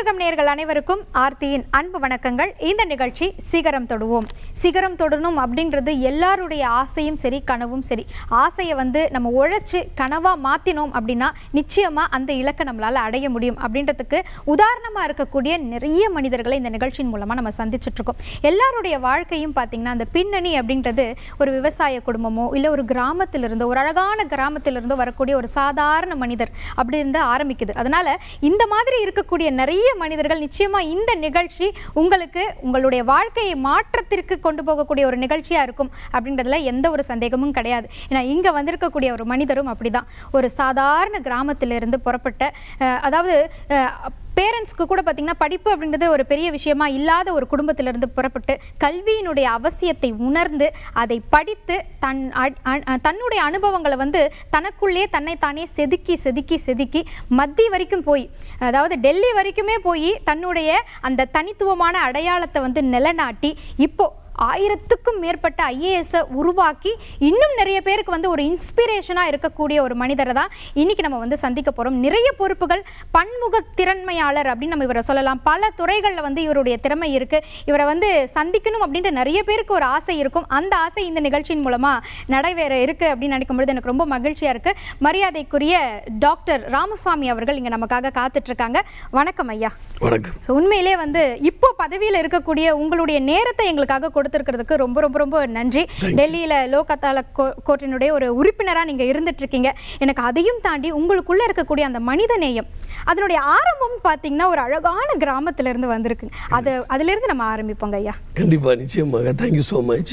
தமிழகம் நேயர்கள் அனைவருக்கும் ஆர்த்தியின் அன்பு வணக்கங்கள் இந்த நிகழ்ச்சி சிகரம் தொடுவோம் சிகரம் தொடணும் அப்படின்றது எல்லாருடைய ஆசையும் சரி கனவும் சரி ஆசையை வந்து நம்ம உழைச்சு கனவா மாத்தினோம் அப்படின்னா நிச்சயமா அந்த இலக்கை நம்மளால அடைய முடியும் அப்படின்றதுக்கு உதாரணமா இருக்கக்கூடிய நிறைய மனிதர்களை இந்த நிகழ்ச்சியின் மூலமா நம்ம சந்திச்சுட்டு இருக்கோம் எல்லாருடைய வாழ்க்கையும் பார்த்தீங்கன்னா அந்த பின்னணி அப்படின்றது ஒரு விவசாய குடும்பமோ இல்லை ஒரு கிராமத்திலிருந்தோ ஒரு அழகான கிராமத்திலிருந்தோ வரக்கூடிய ஒரு சாதாரண மனிதர் அப்படி இருந்து ஆரம்பிக்குது அதனால இந்த மாதிரி இருக்கக்கூடிய நிறைய மனிதர்கள் நிச்சயமா இந்த நிகழ்ச்சி உங்களுக்கு உங்களுடைய வாழ்க்கையை மாற்றத்திற்கு கொண்டு போகக்கூடிய ஒரு நிகழ்ச்சியா இருக்கும் அப்படின்றதுல எந்த ஒரு சந்தேகமும் கிடையாது ஏன்னா இங்க வந்திருக்கக்கூடிய ஒரு மனிதரும் அப்படிதான் ஒரு சாதாரண கிராமத்திலிருந்து புறப்பட்ட அஹ், அதாவது பேரண்ட்ஸ்க்கு கூட பார்த்தீங்கன்னா படிப்பு அப்படின்றது ஒரு பெரிய விஷயமா இல்லாத ஒரு குடும்பத்திலிருந்து புறப்பட்டு கல்வியினுடைய அவசியத்தை உணர்ந்து அதை படித்து தன் அ- அ- தன்னுடைய அனுபவங்களை வந்து தனக்குள்ளே தன்னைத்தானே செதுக்கி செதுக்கி செதுக்கி மத்திய வரைக்கும் போய் அதாவது டெல்லி வரைக்குமே போய் தன்னுடைய அந்த தனித்துவமான அடையாளத்தை வந்து நிலைநாட்டி இப்போ ஆயிரத்துக்கும் மேற்பட்ட ஐஏஎஸ்ஸை உருவாக்கி இன்னும் நிறைய பேருக்கு வந்து ஒரு இன்ஸ்பிரேஷனாக இருக்கக்கூடிய ஒரு மனிதரை தான் இன்னைக்கு நம்ம வந்து சந்திக்க போகிறோம் நிறைய பொறுப்புகள் பன்முக திறன்மையாளர் அப்படின்னு நம்ம இவரை சொல்லலாம் பல துறைகளில் வந்து இவருடைய திறமை இருக்கு இவரை வந்து சந்திக்கணும் அப்படின்ற நிறைய பேருக்கு ஒரு ஆசை இருக்கும் அந்த ஆசை இந்த நிகழ்ச்சியின் மூலமாக நடைபெற இருக்கு அப்படின்னு நினைக்கும் பொழுது எனக்கு ரொம்ப மகிழ்ச்சியாக இருக்கு மரியாதைக்குரிய டாக்டர் ராமசுவாமி அவர்கள் இங்கே நமக்காக காத்துட்டு இருக்காங்க வணக்கம் ஐயா வணக்கம் ஸோ உண்மையிலே வந்து இப்போ பதவியில் இருக்கக்கூடிய உங்களுடைய நேரத்தை எங்களுக்காக கொடுத்துருக்கிறதுக்கு ரொம்ப ரொம்ப ரொம்ப நன்றி டெல்லியில் லோக் அதாலத் கோ கோர்ட்டினுடைய ஒரு உறுப்பினராக நீங்கள் இருந்துட்டு இருக்கீங்க எனக்கு அதையும் தாண்டி உங்களுக்குள்ள இருக்கக்கூடிய அந்த மனித நேயம் அதனுடைய ஆரம்பம் பார்த்தீங்கன்னா ஒரு அழகான கிராமத்துல இருந்து வந்திருக்கு அது அதிலிருந்து நம்ம ஆரம்பிப்போங்க ஐயா கண்டிப்பாக நிச்சயமாக தேங்க்யூ ஸோ மச்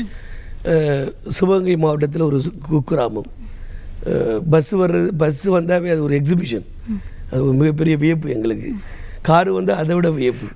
சிவகங்கை மாவட்டத்தில் ஒரு சு- குக்கிராமம் பஸ் வர்றது பஸ் வந்தாவே அது ஒரு எக்ஸிபிஷன் அது ஒரு மிகப்பெரிய வியப்பு எங்களுக்கு காரு வந்து அதை விட வியப்பு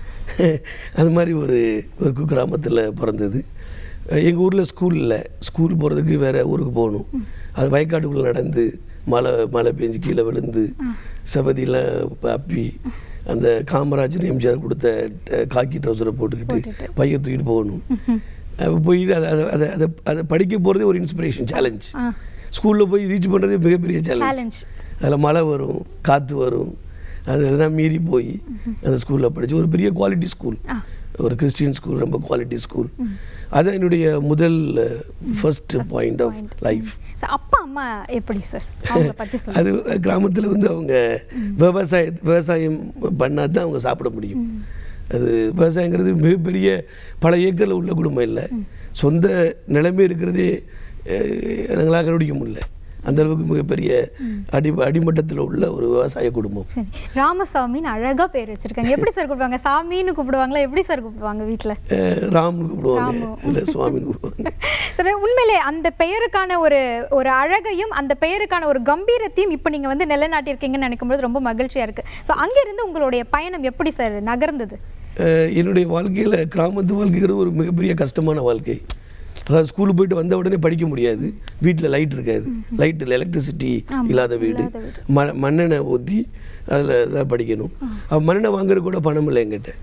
அது மாதிரி ஒரு ஒரு குக்கிராமத்தில் பிறந்தது எங்கள் ஊரில் ஸ்கூல் இல்லை ஸ்கூல் போகிறதுக்கு வேறு ஊருக்கு போகணும் அது வயக்காட்டுக்குள்ளே நடந்து மழை மழை பெஞ்சு கீழே விழுந்து சபதியெல்லாம் அப்பி அந்த காமராஜர் எம்ஜிஆர் கொடுத்த அஹ், காக்கி ட்ரௌசரை போட்டுக்கிட்டு பையை தூக்கிட்டு போகணும் அப்போ போயிட்டு அதை அதை அதை அதை அதை படிக்க போகிறதே ஒரு இன்ஸ்பிரேஷன் சேலஞ்ச் ஆ. ஸ்கூலில் போய் ரீச் பண்ணுறதே மிகப்பெரிய சேலஞ்ச் சேலஞ்ச் அதில் மழை வரும் காற்று வரும் அது இதெல்லாம் மீறி போய் அந்த ஸ்கூலில் படித்து ஒரு பெரிய குவாலிட்டி ஸ்கூல் ஆ. ஒரு கிறிஸ்டியன் ஸ்கூல் ரொம்ப குவாலிட்டி ஸ்கூல் அது என்னுடைய முதல் first point of life So, அப்பா அம்மா எப்படி சார் அவங்கள பற்றி சொல்லுங்க அது கிராமத்தில் வந்து அவங்க விவசாய விவசாயம் பண்ணால் தான் அவங்க சாப்பிட முடியும் அது விவசாயங்கிறது மிகப்பெரிய பல ஏக்கரில் உள்ள குடும்பம் இல்லை சொந்த நிலைமை இருக்கிறதே அஹ், எங்களால் கண்டுபிடிக்க முடியல அந்த அளவுக்கு மிகப்பெரிய அடி அடிமட்டத்தில் உள்ள ஒரு விவசாய குடும்பம் சரி ராமசாமின்னு அழகா பேர் வச்சிருக்காங்க எப்படி சார் கூப்பிடுவாங்க சாமின்னு கூப்பிடுவாங்களா எப்படி சார் கூப்பிடுவாங்க வீட்டில் அஹ், ராம்னு கூப்பிடுவாங்க இல்லை சுவாமின்னு கூப்பிடுவாங்க சரி உண்மையிலே அந்த பெயருக்கான ஒரு ஒரு அழகையும் அந்த பெயருக்கான ஒரு கம்பீரத்தையும் இப்போ நீங்க வந்து நிலைநாட்டியிருக்கீங்கன்னு நினைக்கும்போது ரொம்ப மகிழ்ச்சியா இருக்கு ஸோ அங்கிருந்து உங்களுடைய பயணம் எப்படி சார் நகர்ந்தது அஹ், என்னுடைய வாழ்க்கையில் கிராமத்து வாழ்க்கைங்கிறது ஒரு மிகப்பெரிய கஷ்டமான வாழ்க்கை அதாவது ஸ்கூலுக்கு போயிட்டு வந்த உடனே படிக்க முடியாது வீட்டில் லைட் இருக்காது லைட் இல்லை எலக்ட்ரிசிட்டி இல்லாத வீடு ம மண்ணெண்ணெய் ஊற்றி அதில் தான் படிக்கணும் அப்போ மண்ணெண்ணெய் வாங்குறது கூட பணம் இல்லை என்கிட்ட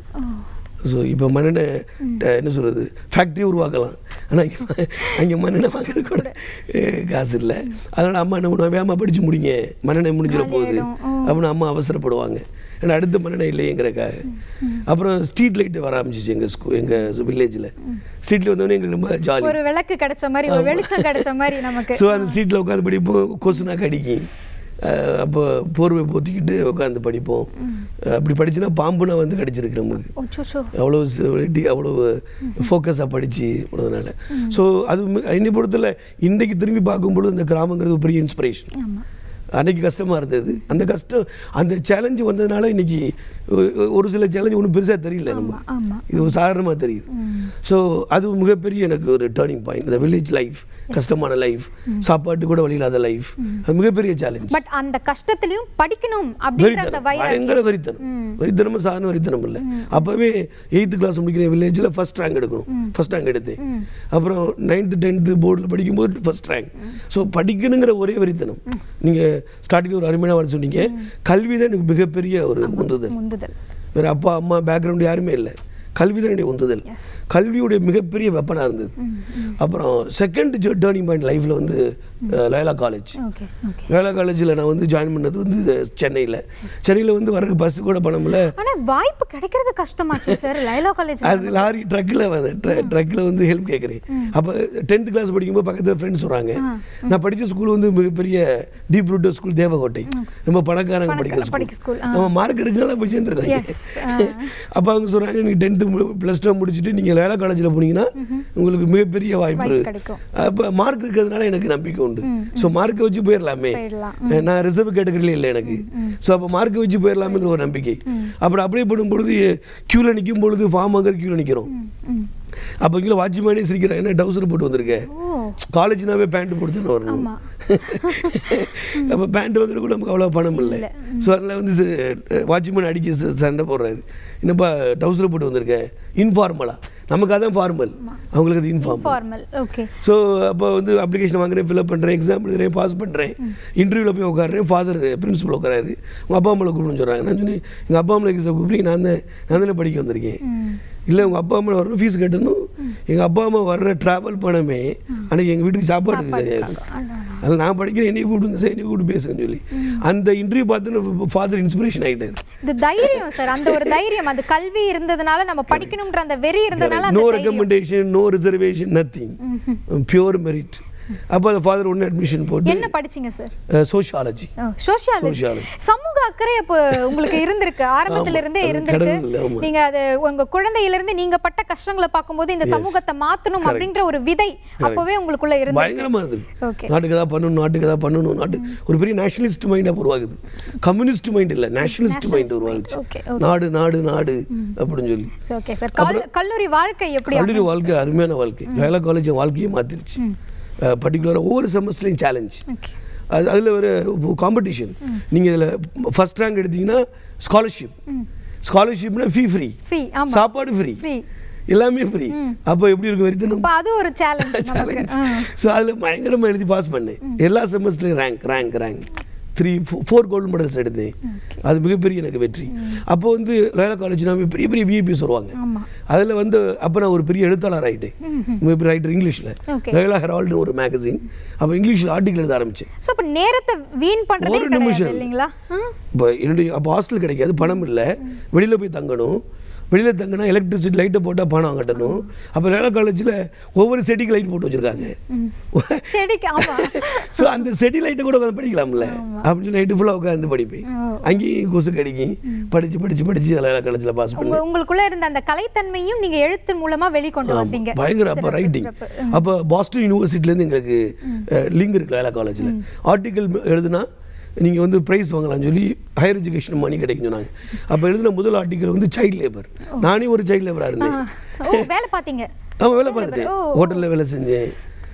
ஸோ இப்போ மண்ணெண்ணெய் ட- என்ன சொல்கிறது ஃபேக்ட்ரி உருவாக்கலாம் ஆனால் இங்கே அங்கே மண்ணெண்ணெய் வாங்குறது கூட அஹ், காசு இல்லை அதனால் அம்மா என்ன பண்ணுவாங்க வேகமாக படித்து முடிங்க மண்ணெண்ணெய் முடிஞ்சிட போகுது அப்படின்னு அம்மா அவசரப்படுவாங்க ஏன்னா அடுத்த மண்ணெண்ணெய் இல்லைங்கிறக்காக அப்புறம் ஸ்ட்ரீட் லைட்டு வர ஆரம்பிச்சிச்சு எங்கள் ஸ்கூ எங்கள் வில்லேஜில் ஸ்ட்ரீட்டில் வந்தோடனே எங்களுக்கு ரொம்ப ஜாலி ஒரு விளக்கு கிடைச்ச மாதிரி ஒரு வெளிச்சம் கிடைச்ச மாதிரி நமக்கு ஸோ அந்த ஸ்ட்ரீட்டில் உட்காந்து படிப்போம் கொசுனா கடிக்கும் அஹ் அப்போ போர்வை போத்திக்கிட்டு உட்காந்து படிப்போம் அஹ் அப்படி படிச்சுன்னா பாம்புனா வந்து கடிச்சிருக்கு நமக்கு ஓச்சோ அவ்வளோ டி அவ்வளோ ஃபோக்கஸாக படித்து போனதுனால ஸோ அது மி- என்னை பொறுத்தல இன்றைக்கு திரும்பி பார்க்கும்பொழுது இந்த கிராமங்கிறது ஒரு பெரிய இன்ஸ்பிரேஷன் ஆமா அன்னைக்கு கஷ்டமாக இருந்தது அந்த கஷ்டம் அந்த சேலஞ்சு வந்ததுனால இன்னைக்கு ஒ- ஒரு சில சேலஞ்சு ஒன்றும் பெருசாக தெரியல நம்ம ஆமா இது ஒரு சாதாரணமாக தெரியுது ஸோ அது மிகப்பெரிய எனக்கு ஒரு டேர்னிங் பாயிண்ட் இந்த வில்லேஜ் லைஃப் கஷ்டமான லைஃப் சாப்பாட்டு கூட வழி இல்லாத லைஃப் அது மிகப்பெரிய சேலஞ்ச் பட் அந்த கஷ்டத்திலையும் படிக்கணும் அப்படின்ற அந்த வெறித்தனம் வய பயங்கர வெறித்தனம் வெறித்தனமும் சாதாரண வெறித்தனம் இல்லை அப்போவே எயித்து கிளாஸ் முடிக்கிற வில்லேஜில் ஃபர்ஸ்ட் ரேங்க் எடுக்கணும் ஃபர்ஸ்ட் ரேங்க் எடுத்தேன் அப்புறம் நைன்த்து டென்த்து போர்டில் படிக்கும்போது ஃபர்ஸ்ட் ரேங்க் ஸோ படிக்கணுங்கிற ஒரே வெறித்தனம் நீங்கள் ஸ்டார்டிங் ஒரு அருமையான வர சொன்னீங்க கல்வி தான் எனக்கு மிகப்பெரிய ஒரு உந்துதல் முந்துதல் வேறு அப்பா அம்மா பேக்ரவுண்ட் யாருமே இல்லை கல்வி தான் என்னுடைய உந்துதல் Yes. கல்வியுடைய மிகப்பெரிய வெப்பனாக இருந்தது அப்புறம் செகண்ட் டேர்னிங் பாயிண்ட் லைஃப்பில் வந்து அஹ், Loyola college okay okay Loyola காலேஜில் நான் வந்து ஜாயின் பண்ணது வந்து சென்னையில் சென்னையில் வந்து வரக்கு பஸ்ஸு கூட பணம் இல்லை ஆனா வாய்ப்பு கிடைக்கிறது கஷ்டமாச்சு சார் லைலா காலேஜ் அது லாரி ட்ரக்கில் வந்து ட்ரக்கில் வந்து ஹெல்ப் கேட்குறேன் அப்போ டென்த் கிளாஸ் படிக்கும்போது பக்கத்தில் ஃப்ரெண்ட்ஸ் வராங்க நான் படித்த ஸ்கூல் வந்து மிகப்பெரிய டீப் ரூட் ஸ்கூல் தேவகோட்டை ரொம்ப பணக்காரங்க படிக்கிற படிக்க ஸ்கூல் school, ஆ. நம்ம மார்க் அடிச்சனால போய் சேர்ந்துருக்காங்க Yes, ஆ. அப்போ அவங்க சொல்கிறாங்க நீங்கள் டென்த்து ப்ளஸ் டூ முடிச்சுட்டு நீங்கள் லேலா காலேஜில் போனீங்கன்னா உங்களுக்கு மிகப்பெரிய வாய்ப்பு வாய்ப்பு இருக்கு கிடைக்கும். அப்போ மார்க் இருக்கிறதுனால எனக்கு நம்பிக்கை உண்டு ஸோ மார்க்கை வச்சு போயிடலாமே போயிடலாம். நான் ரிசர்வ் கேட்டகரியில் இல்லை எனக்கு ஸோ அப்போ மார்க்கை வச்சு போயிடலாமேங்கிற ஒரு நம்பிக்கை அப்புறம் அப்படியே பண்ணும் பொழுது க்யூவில் நிற்கும் பொழுது ஃபார்ம் வாங்குற க்யூவில் நிற்கிறோம் ம். அப்போ இங்கே வாட்ச்மேனே சிரிக்கிறாங்க என்ன டவுசர் போட்டு வந்திருக்கேன் ஓ காலேஜ்னாவே பேண்ட் போட்டு தானே வரணும் ஆமா. அப்போ பேண்ட் வாங்குறது கூட நமக்கு அவ்வளோ பணம் இல்லை இல்ல. ஸோ அதில் வந்து வாட்ச்மேன் அடிக்க ச- சண்டை போடுறாரு என்னப்பா டவுசர் போட்டு வந்திருக்கேன் இன்ஃபார்மலா நமக்கு அதான் ஃபார்மல் அவங்களுக்கு அது இன்ஃபார்மல் ஃபார்மல் ஓகே ஸோ அப்போ வந்து அப்ளிகேஷன் வாங்குறேன் ஃபில்அப் பண்ணுறேன் எக்ஸாம் எழுதுறேன் பாஸ் பண்ணுறேன் இன்டர்வியூவில் போய் உட்காடுறேன் ஃபாதர் பிரின்சிபல் உட்காராரு உங்கள் அப்பா அம்மாவை கூப்பிடுன்னு சொல்கிறாங்க நான் சொன்னேன் எங்கள் அப்பா அம்மாவை கூப்பிட்டு நான் தான் நான் தானே படிக்க வந்திருக்கேன் இல்லை உங்கள் அப்பா அம்மா வரணும் ஃபீஸ் கட்டணும் எங்கள் அப்பா அம்மா வர்ற ட்ராவல் பணமே அன்னைக்கு எங்கள் வீட்டுக்கு சாப்பாட்டுக்கு சரியாக இருக்கும் அதில் நான் படிக்கிறேன் என்னைய கூப்பிடுங்க சார் என்னைய கூப்பிட்டு பேசுங்கன்னு சொல்லி அந்த இன்டர்வியூ பார்த்து ஃபாதர் இன்ஸ்பிரேஷன் ஆகிட்டார் இது தைரியம் சார் அந்த ஒரு தைரியம் அந்த கல்வி இருந்ததுனால நம்ம படிக்கணும்ன்ற அந்த வெறி இருந்ததுனால நோ அந்த தைரியம். Recommendation no reservation nothing pure merit அப்போ அந்த ஃபாதர் ஒன்று அட்மிஷன் போட்டு என்ன படிச்சீங்க சார் சோஷியாலஜி சோஷியாலஜி Sociology. சமூக அக்கறை அப்போ உங்களுக்கு இருந்திருக்கு ஆரம்பத்துல ஆமா, இருந்தே அது இருந்திருக்கு கடவுள், ஆமா. நீங்க அது உங்க குழந்தையில இருந்து நீங்க பட்ட கஷ்டங்களை பார்க்கும்போது இந்த Yes. சமூகத்தை மாத்தணும் Correct. அப்படின்ற ஒரு விதை அப்பவே உங்களுக்குள்ள இருந்து பயங்கரமா இருந்தது Okay. நாட்டுக்கு ஏதாவது பண்ணணும் நாட்டுக்கு ஏதாவது பண்ணணும் நாட்டு ஒரு பெரிய நேஷனலிஸ்ட் மைண்டாக உருவாகுது கம்யூனிஸ்ட் மைண்ட் இல்லை நேஷனலிஸ்ட் மைண்ட் Nationalist mind. உருவாகுச்சு Okay, நாடு நாடு நாடு அப்படின்னு சொல்லி ஓகே சார் கல்லூரி வாழ்க்கை எப்படி கல்லூரி வாழ்க்கை அருமையான வாழ்க்கை வேலை காலேஜ் வாழ்க்கையை மாத்திருச்சு பர்டிகுலராக ஒவ்வொரு செமஸ்டர்லையும் சேலஞ்ச் ஓகே அது அதில் ஒரு காம்படிஷன் நீங்கள் இதில் ஃபர்ஸ்ட் ரேங்க் எடுத்தீங்கன்னா ஸ்காலர்ஷிப் ஸ்காலர்ஷிப்னா ஃபீ ஃப்ரீ ஃப்ரீ ஆமா சாப்பாடு ஃப்ரீ ஃப்ரீ எல்லாமே ஃப்ரீ அப்போ எப்படி இருக்கும் வெறித்தனம் அப்ப அது ஒரு சேலஞ்ச் நமக்கு சேலஞ்ச் ஸோ அதில் பயங்கரமாக எழுதி பாஸ் பண்ணேன் எல்லா செமஸ்டர்லையும் rank rank rank three four gold medals எடுத்தேன் அது மிகப்பெரிய எனக்கு வெற்றி அப்போ வந்து லயோலா காலேஜ்னா பெரிய பெரிய விஐபிஸ் வருவாங்க ஆமா அதில் வந்து அப்போ நான் ஒரு பெரிய எழுத்தாளர் ஆகிட்டேன் மிகப்பெரிய ரைட்டர் இங்கிலீஷில் Okay. லயோலா ஹெரால்டு ஒரு மேகசின் அப்போ இங்கிலீஷில் ஆர்டிக்கல் எழுத ஆரம்பித்தேன் சோ அப்ப நேரத்தை வீண் பண்றதே ஒரு கிடையாது நிமிஷம். இல்லைங்களா ஆ? இப்போ என்னுடைய அப்போ ஹாஸ்டல் கிடைக்காது பணம் இல்லை வெளியில் போய் தங்கணும் வெளியில் தங்கினா எலக்ட்ரிசிட்டி லைட்டை போட்டால் பணம் கட்டணும் அப்போ லயோலா காலேஜில் ஒவ்வொரு செடிக்கு லைட் போட்டு வச்சுருக்காங்க செடிக்கு ஆமா ஸோ அந்த செடி லைட்டை கூட உட்காந்து படிக்கலாம்ல அப்படின்னு சொல்லி நைட்டு ஃபுல்லாக உட்காந்து படிப்பேன் ஓ. அங்கேயும் கொசு கடிக்கும் படித்து படித்து படித்து லயோலா காலேஜில் பாஸ் உங்க பண்ணேன் உங்களுக்குள்ள இருந்த அந்த கலைத்தன்மையும் நீங்க எழுத்து மூலமா வெளிக்கொண்டு ஆமா, வந்தீங்க பயங்கர அப்போ சிறப்பு, ரைட்டிங் சிறப்பு. அப்போ பாஸ்டன் யூனிவர்சிட்டிலேருந்து எங்களுக்கு லிங்க் இருக்கு லயோலா காலேஜில் ஆர்டிக்கல் எழுதுனா நீங்கள் வந்து ப்ரைஸ் வாங்கலாம்னு சொல்லி ஹையர் எஜுகேஷன் மணி கிடைக்கும் சொன்னாங்க அப்போ எழுதின முதல் ஆர்டிக்கல் வந்து சைல்ட் லேபர் நானே ஒரு சைல்ட் லேபராக இருந்தேன் ஓ வேலை பாத்தீங்க ஆமாம் வேலை பார்த்துட்டேன் ஓ. ஹோட்டலில் வேலை செஞ்சேன்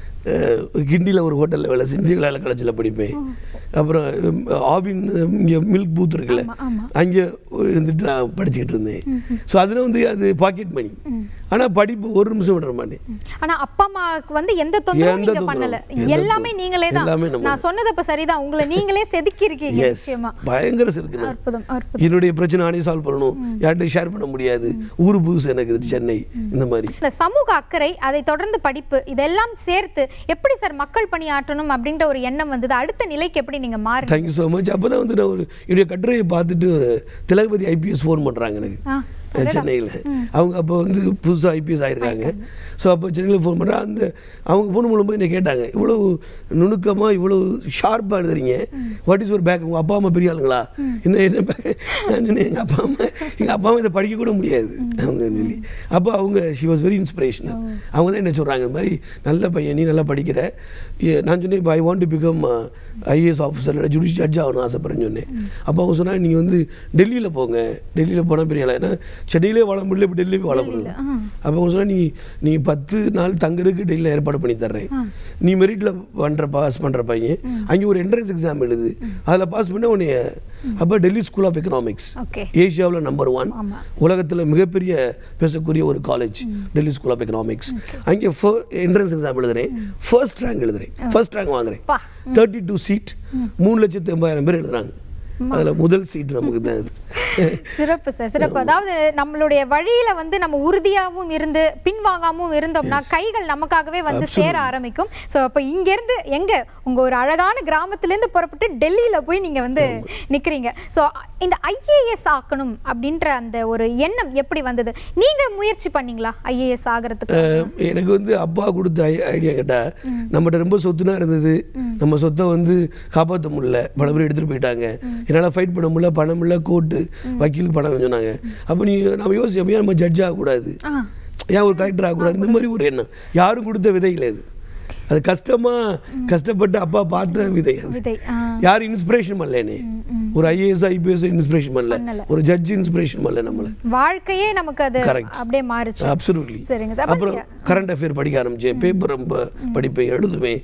கிண்டியில் ஒரு ஹோட்டலில் வேலை செஞ்சு வேலை காலேஜில் படிப்பேன் அப்புறம் உம், ஆவின் இங்கே மில்க் பூத் இருக்குல்ல ஆமா, ஆமா. அங்கே இருந்துட்டு நான் படிச்சுக்கிட்டு இருந்தேன் ஸோ அதில் வந்து அது பாக்கெட் மணி ஆனால் படிப்பு ஒரு நிமிஷம் விட மாட்டேன் ஆனா அப்பா அம்மாவுக்கு வந்து எந்த தொந்தரவும் எந்த நீங்க தொந்தரவும், பண்ணல எந்த எல்லாமே தொந்தரவும். நீங்களே தான் எல்லாமே நம்ம நான் சொன்னது இப்ப சரிதான் உங்களை நீங்களே செதுக்கி இருக்கீங்க எஸ் நிச்சயமா பயங்கர செதுக்குனேன் அற்புதம் அற்புதம் என்னுடைய பிரச்சனை நானே சால்வ் பண்ணணும் யார்கிட்டையும் ஷேர் பண்ண முடியாது ஊர் புதுசு எனக்கு இது சென்னை இந்த மாதிரி இந்த சமூக அக்கறை அதை தொடர்ந்து படிப்பு இதெல்லாம் சேர்த்து எப்படி சார் மக்கள் பணி ஆற்றணும் அப்படின்ற ஒரு எண்ணம் வந்தது அடுத்த நிலைக்கு எப்படி நீங்க மாறு தேங்க்யூ ஸோ மச் அப்போ தான் வந்து நான் ஒரு என்னுடைய கட்டுரையை பார்த்துட்டு ஒரு திலகபதி ஐபிஎஸ் ஃபோன் பண்ணுறாங்க எனக்கு ஆ, சென்னையில் அவங்க அப்போ வந்து புதுசாக ஐபிஎஸ் ஆயிருக்காங்க ஸோ அப்போ சென்னையில் ஃபோன் பண்ணுறேன் அந்த அவங்க ஃபோன் மூலமாக என்னை கேட்டாங்க இவ்வளோ நுணுக்கமாக இவ்வளோ ஷார்ப்பாக எழுதுறீங்க வாட் இஸ் ஒரு பேக் உங்கள் அப்பா அம்மா பெரிய ஆளுங்களா என்ன என்ன பேக் நான் சொன்னேன் எங்கள் அப்பா அம்மா எங்கள் அப்பா அம்மா இதை படிக்க கூட முடியாது அவங்க சொல்லி அப்போ அவங்க ஷி வாஸ் வெரி இன்ஸ்பிரேஷனல் அவங்க தான் என்ன சொல்கிறாங்க இந்த மாதிரி நல்ல பையன் நீ நல்லா படிக்கிற ஏ, நான் சொன்னேன் இப்போ I want to become IAS officer ஜுடிஷ் ஜட்ஜ் ஆகணும் ஆசைப்படுறேன்னு சொன்னேன் அப்போ அவங்க சொன்னாங்க நீங்கள் வந்து டெல்லியில் போங்க டெல்லியில் போனால் பெரிய ஆளா ஏன்னா சென்னையிலே வாழ முடியல இப்போ டெல்லி வாழ முடியல ஆ. அப்போ அவங்க சொன்னா நீ நீ பத்து நாள் தங்குறதுக்கு டெல்லியில் ஏற்பாடு பண்ணி தர்றேன் நீ மெரிட்டில் பண்ணுற பாஸ் பண்ணுற பையன் அங்கே ஒரு என்ட்ரன்ஸ் எக்ஸாம் எழுது அதில் பாஸ் பண்ண உன்னைய அப்போ Delhi school of economics okay ஏஷியாவில் நம்பர் ஒன் ஆமா. உலகத்தில் மிகப்பெரிய பேசக்கூடிய ஒரு college Delhi school of economics அங்கே என்ட்ரன்ஸ் எக்ஸாம் எழுதுறேன் ஃபர்ஸ்ட் ரேங்க் எழுதுறேன் ஃபர்ஸ்ட் ரேங்க் வாங்குறேன் பா தேர்ட்டி டூ சீட் மூணு லட்சத்து எண்பதாயிரம் பேர் எழுதுறாங்க அதுல முதல் சீட் நமக்கு தான் அது சிறப்பு சார் சிறப்பு அதாவது நம்மளுடைய வழியில வந்து நம்ம உறுதியாகவும் இருந்து பின்வாங்காமவும் இருந்தோம்னா கைகள் நமக்காகவே வந்து சேர ஆரம்பிக்கும் சோ அப்ப இங்க இருந்து எங்க உங்க ஒரு அழகான கிராமத்துல இருந்து புறப்பட்டு டெல்லியில போய் நீங்க வந்து நிக்கிறீங்க சோ இந்த ஐஏஎஸ் ஆக்கணும் அப்படின்ற அந்த ஒரு எண்ணம் எப்படி வந்தது நீங்க முயற்சி பண்ணீங்களா ஐஏஎஸ் ஆகிறதுக்கு அஹ் எனக்கு வந்து அப்பா கொடுத்த ஐடியா கேட்டா நம்மகிட்ட ரொம்ப சொத்துனா இருந்தது நம்ம சொத்தை வந்து காப்பாற்ற முடியல பல பேர் எடுத்துட்டு போயிட்டாங்க என்னால் ஃபைட் பண்ண முடியல பணம் இல்லை கோர்ட்டு வக்கீலுக்கு பணம் சொன்னாங்க அப்போ நீ நம்ம யோசி அப்போ ஏன் நம்ம ஜட்ஜ் ஆகக்கூடாது ஆ ஏன் ஒரு கலெக்டர் ஆகக்கூடாது இந்த மாதிரி ஒரு எண்ணம் யாரும் கொடுத்த விதை இல்லை அது அது கஷ்டமா கஷ்டப்பட்டு அப்பா பார்த்த விதை அது விதை ஆ யாரும் இன்ஸ்பிரேஷன் பண்ணல என்னை ஒரு ஐஏஎஸ் ஐபிஎஸ் இன்ஸ்பிரேஷன் பண்ணல பண்ணல. ஒரு ஜட்ஜ் இன்ஸ்பிரேஷன் பண்ணல நம்மளை வாழ்க்கையே நமக்கு அது Correct. அப்படியே மாறுச்சு அப்சல்யூட்லி சரிங்க சார். அப்ப அப்புறம் கரண்ட் அஃபேர் படிக்க ஆரம்பிச்சேன் பேப்பர் ரொம்ப படிப்பேன் எழுதுவேன்